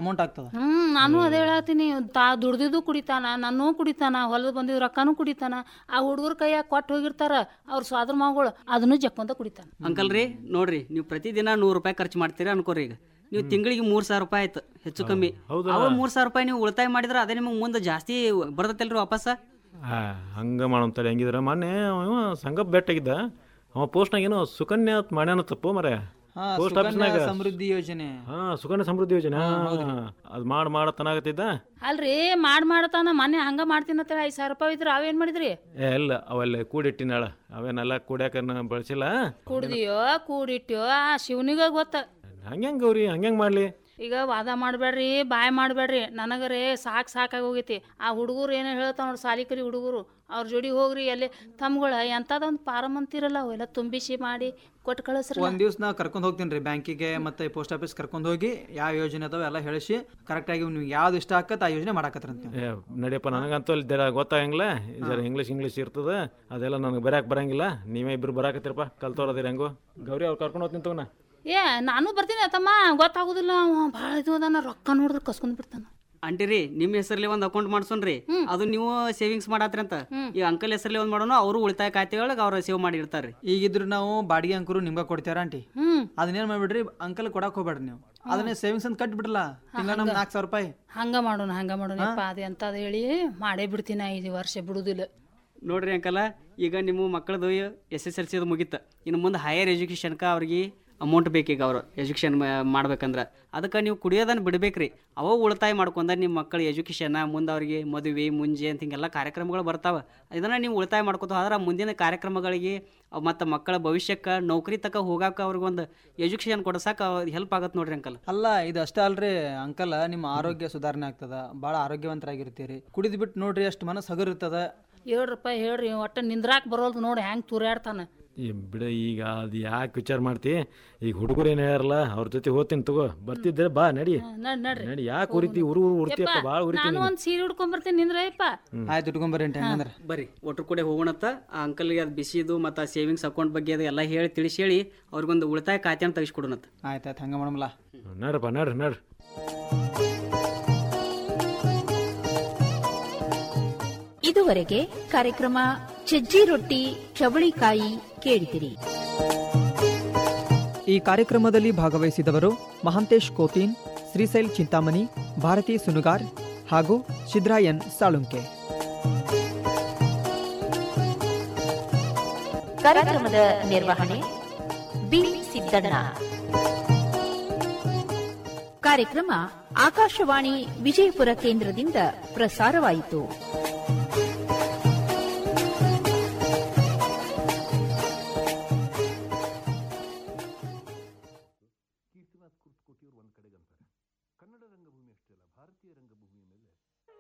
amount ಆಗ್ತದ ಹ್ಮ್ ನಾನು ಅದೇ ಹೇಳತ್ತೀನಿ ತಾ ದುಡ್ದಿದ್ದು ಕುಡಿತಾನ ನನ್ನೂ ಕುಡಿತಾನ ಹೊಲದ ಬಂದಿದ್ ರೊಕ್ಕನೂ ಕುಡಿತಾನ ಆ ಹುಡುಗರ ಕೈಯಾಗ ಕೊಟ್ಟು ಹೋಗಿರ್ತಾರ ಅವ್ರ ಸ್ವಾದ್ರ ಮಗಳು ಅದನ್ನು ಜಕ್ಕೊಂತ ಕುಡಿತಾನ ಅಂಕಲ್ ರೀ ನೋಡ್ರಿ ನೀವು ಪ್ರತಿದಿನ ನೂರು ರೂಪಾಯಿ ಖರ್ಚು ಮಾಡ್ತೀರಿ ಅನ್ಕೋರಿ ಈಗ ನೀವು ತಿಂಗಳಿಗೆ ಮೂರ್ ಸಾವಿರ ರೂಪಾಯಿ ಆಯ್ತು ಹೆಚ್ಚು ಕಮ್ಮಿ ಅವ ಮೂರ್ ಸಾವಿರ ರೂಪಾಯಿ ನೀವು ಉಳಿತಾಯ ಮಾಡಿದ್ರೆ ಅದೇ ನಿಮಗೆ ಮುಂದೆ ಜಾಸ್ತಿ ಬರ್ತೈತಲ್ರಿ ವಾಪಸ್ ಆ, ಹಂಗ ಮಾಡಂತಾರೆ ಹೆಂಗಿದ್ರೆ ಮೊನ್ನೆ ಅವ ಸಂಗಪ್ ಬೆಟ್ಟಾಗಿದ್ದ ಅವ ಪೋಸ್ಟ್ನಾಗ ಏನೋ ಸುಕನ್ಯಾ ಅಂತ ಮಾಡ್ಯಾನ ತಪ್ಪು ಮರೆ ಹಾ ಪೋಸ್ಟ್ ಸುಕನ್ಯಾ ಆಫೀಸ್ನಾಗ ಸಮೃದ್ಧಿ ಯೋಜನೆ ಹಾ ಸುಕನ್ಯಾ ಸಮೃದ್ಧಿ ಯೋಜನೆ ಅದು ಮಾಡಿ ಮಾಡತನಾಗತ್ತಿದ್ದ ಅಲ್ರಿ ಮಾಡ್ ಮಾಡತಾನ ಮೊನ್ನೆ ಹಂಗ ಮಾಡ್ತೀನಿ ಅಂತ ಐದ್ ಸಾವಿರ ರೂಪಾಯಿ ಇದ್ರ ಅವೇನ್ ಮಾಡಿದ್ರಿ ಏ ಇಲ್ಲ ಅವೆಲ್ಲ ಕೂಡಿಟ್ಟಿನಾಳ ಅವೇನೆಲ್ಲ ಕೂಡ್ಯಾಕ ಬಳಸಿಲ್ಲ ಕುಡ್ದಿಯೋ ಕೂಡಿಟ್ಯೋ ಆ ಶಿವನಿಗ ಗೊತ್ತ ಹಂಗ್ಯಾಂಗ ಗೌರಿ ಹಂಗ್ಯಾಂಗ ಮಾಡ್ಲಿ ಈಗ ವಾದ ಮಾಡಬೇಡ್ರಿ ಬಾಯ್ ಮಾಡಬೇಡ್ರಿ ನನಗರೇ ಸಾಕು ಸಾಕಾಗಿ ಹೋಗೈತಿ ಆ ಹುಡುಗರು ಏನೋ ಹೇಳ್ತಾವ ನೋಡಿ ಸಾಲಿಕರಿ ಹುಡುಗರು ಅವ್ರ ಜೋಡಿ ಹೋಗ್ರಿ ಅಲ್ಲಿ ತಮ್ಗಳ ಎಂಥದೊಂದು ಪಾರಮ್ ಅಂತಿರಲ್ಲ ಅವೆಲ್ಲ ತುಂಬಿಸಿ ಮಾಡಿ ಕೊಟ್ಟು ಕಳಿಸ್ರಲ್ಲ ಒಂದ್ ದಿವ್ಸ ನಾ ಕರ್ಕೊಂಡ್ ಹೋಗ್ತೀನಿ ರೀ ಬ್ಯಾಂಕಿಗೆ ಮತ್ತೆ ಪೋಸ್ಟ್ ಆಫೀಸ್ ಕರ್ಕೊಂಡ್ ಹೋಗಿ ಯಾವ ಯೋಜನೆ ಅದಾವ ಎಲ್ಲ ಹೇಳಿಸಿ ಕರೆಕ್ಟ್ ಆಗಿ ನಿಮ್ಗೆ ಯಾವ್ದು ಇಷ್ಟ ಆಕತ್ ಆ ಯೋಜನೆ ಮಾಡಾಕತ್ರಂತ ಏ ನಡಿಯಪ್ಪ ನನಗಂತೂ ಅಲ್ಲಿ ಜರ ಗೊತ್ತಾಗಂಗಿಲ್ಲ ಜರ ಇಂಗ್ಲೀಷ್ ಇಂಗ್ಲೀಷ್ ಇರ್ತದ ಅದೆಲ್ಲ ನನಗೆ ಬರಕ್ಕೆ ಬರಂಗಿಲ್ಲ ನೀವೇ ಇಬ್ರು ಬರಾಕತ್ತೀರಪ್ಪ ಕಲ್ತೋರದಿರ ಹೆಂಗೋ ಗೌರಿ ಅವ್ರು ಕರ್ಕೊಂಡು ಹೋಗ್ತೀನಿ ತಗೋಣ ಏ ನಾನು ಬರ್ತೀನಿ ತಮ್ಮ ಗೊತ್ತಾಗೋದಿಲ್ಲ ಅವ ಭಾಳ ಇದು ಅದಾನ ರೊಕ್ಕ ನೋಡಿದ್ರೆ ಕಸ್ಕೊಂಡ್ ಬಿಡ್ತಾನ ಅಂಟಿ ರೀ ನಿಮ್ಮ ಹೆಸರಲ್ಲಿ ಒಂದು ಅಕೌಂಟ್ ಮಾಡ್ಸೋನ್ರಿ ಅದು ನೀವು ಸೇವಿಂಗ್ಸ್ ಮಾಡತ್ರಿ ಅಂತ ಈ ಅಂಕಲ್ ಹೆಸರಲ್ಲಿ ಒಂದು ಮಾಡೋಣ ಅವರು ಉಳಿತಾಯ ಖಾತೆ ಒಳಗೆ ಅವ್ರು ಸೇವ್ ಮಾಡಿ ಇರ್ತಾರ್ರಿ ಈಗಿದ್ರು ನಾವು ಬಾಡಿಗೆ ಅಂಕರು ನಿಮ್ಗೆ ಕೊಡ್ತಾರ ಆಂಟಿ ಹ್ಮ್ ಅದನ್ನೇನ್ ಮಾಡ್ಬಿಡ್ರಿ ಅಂಕಲ್ ಕೊಡಕ್ ಹೋಗ್ಬೇಡ್ರಿ ನೀವು ಅದನ್ನೇ ಸೇವಿಂಗ್ಸ್ ಅಂತ ಕಟ್ಬಿಡ್ರಲ್ಲ ತಿಂಗಳ ನಮ್ಗೆ ನಾಲ್ಕು ಸಾವಿರ ರೂಪಾಯಿ ಹಂಗ ಮಾಡೋಣ ಹಂಗ ಮಾಡೋಣ ಯಪ್ಪ ಅದು ಎಂತದ ಹೇಳಿ ಮಾಡೇ ಬಿಡ್ತೀನಿ ಐದು ವರ್ಷ ಬಿಡುದಿಲ್ಲ ನೋಡ್ರಿ ಅಂಕಲ ಈಗ ನಿಮ್ಮ ಮಕ್ಕಳದು ಎಸ್ ಎಸ್ ಎಲ್ ಸಿ ಅದು ಮುಗೀತು ಇನ್ನು ಮುಂದೆ ಹೈಯರ್ ಎಜುಕೇಷನ್ಗೆ ಅವ್ರಿಗೆ ಅಮೌಂಟ್ ಬೇಕೀಗ ಅವರು ಎಜುಕೇಷನ್ ಮಾಡ್ಬೇಕಂದ್ರೆ ಅದಕ್ಕೆ ನೀವು ಕುಡಿಯೋದನ್ನು ಬಿಡ್ಬೇಕ್ರಿ ಅವ ಉಳಿತಾಯ ಮಾಡ್ಕೊಂಡ ನಿಮ್ಮ ಮಕ್ಕಳ ಎಜುಕೇಷನ್ ಮುಂದೆ ಅವ್ರಿಗೆ ಮದುವೆ ಮುಂಜೆ ಅಂತ ಹಿಂಗೆಲ್ಲ ಕಾರ್ಯಕ್ರಮಗಳು ಬರ್ತಾವೆ ಇದನ್ನು ನೀವು ಉಳಿತಾಯ ಮಾಡ್ಕೊತ ಹೋದ್ರೆ ಮುಂದಿನ ಕಾರ್ಯಕ್ರಮಗಳಿಗೆ ಮತ್ತು ಮಕ್ಕಳ ಭವಿಷ್ಯಕ್ಕೆ ನೌಕರಿ ತಕ ಹೋಗಾಕ ಅವ್ರಿಗೊಂದು ಎಜುಕೇಷನ್ ಕೊಡ್ಸಕ್ಕೆ ಹೆಲ್ಪ್ ಆಗತ್ತೆ ನೋಡ್ರಿ ಅಂಕಲ್ ಅಲ್ಲ ಇದು ಅಷ್ಟೇ ಅಲ್ರಿ ಅಂಕಲ್ ನಿಮ್ಮ ಆರೋಗ್ಯ ಸುಧಾರಣೆ ಆಗ್ತದ ಭಾಳ ಆರೋಗ್ಯವಂತರಾಗಿರ್ತೀರಿ ಕುಡಿದ್ ಬಿಟ್ಟು ನೋಡ್ರಿ ಅಷ್ಟು ಮನಸ್ಸು ಹಗರ್ ಇರ್ತದ ಏಳು ರೂಪಾಯಿ ಹೇಳ್ರಿ ಒಟ್ಟ ನಿಂದ್ರಾಕ್ ಬರೋಲ್ದು ನೋಡಿ ಹೆಂಗ್ ತೂರ್ಯಾಡ್ತಾನ ಈ ಬಿಡ ಈಗ ಅದು ಯಾಕೆ ವಿಚಾರ ಮಾಡ್ತಿ ಈಗ ಹುಡುಗರು ಏನು ಹೇಳ್ಯಾರಲ್ಲ ಅವ್ರ ಜೊತೆ ಹೋಗ್ತೀನಿ ತಗೋ ಬರ್ತಿದ್ದೆ ಬಾ ನಡಿ ನಡ್ ನಡ್ರಿ ನಡಿ ಯಾಕೆ ಉರಿತಿ ಉರು ಉರು ಉರ್ತಿಯಪ್ಪ ಭಾಳ ಉರಿತೀನಿ ನಾನು ಒಂದ್ ಸೀರೆ ಉಡ್ಕೊಂಡ್ ಬರ್ತೀನಿ ನಿಂದ್ರಯ್ಯಪ್ಪ ಆಯ್ತು ಇಟ್ಕೊಂಬರ್ರಿ ಆಂಟಿ ಹಂಗಂದ್ರೆ ಬರ್ರಿ ಒಟ್ರು ಕೂಡ ಹೋಗೋಣತ್ತ ಆ ಅಂಕಲ್ಗೆ ಅದು ಬಿಸಿದು ಮತ್ತು ಆ ಸೇವಿಂಗ್ಸ್ ಅಕೌಂಟ್ ಬಗ್ಗೆ ಅದು ಎಲ್ಲ ಹೇಳಿ ತಿಳಿಸಿ ಹೇಳಿ ಅವ್ರಿಗೊಂದು ಉಳಿತಾಯ ಖಾತೆಯನ್ನು ತೆಗಿಸ್ಕೊಡೋಣತ್ತ ಆಯ್ತು ಆಯ್ತು ಹಂಗೆ ಮಾಡಮಲ್ಲ ನಡ್ರಪ್ಪ ನಡ್ರಿ ನಡ್ರಿ ಇದುವರೆಗೆ ಕಾರ್ಯಕ್ರಮ ಸಜ್ಜಿ ರೊಟ್ಟಿ ಚವಳಿಕಾಯಿ ಕೇಳಿದಿರಿ ಈ ಕಾರ್ಯಕ್ರಮದಲ್ಲಿ ಭಾಗವಹಿಸಿದವರು ಮಹಾಂತೇಶ್ ಕೋತೀನ್ ಶ್ರೀಶೈಲ್ ಚಿಂತಾಮಣಿ ಭಾರತಿ ಸುನುಗಾರ್ ಹಾಗೂ ಶಿದ್ರಾಯನ್ ಸಾಳುಂಕೆ ಕಾರ್ಯಕ್ರಮದ ನಿರ್ವಹಣೆ ಬಿ ಸಿದ್ದಣ್ಣ ಕಾರ್ಯಕ್ರಮ ಆಕಾಶವಾಣಿ ವಿಜಯಪುರ ಕೇಂದ್ರದಿಂದ ಪ್ರಸಾರವಾಯಿತು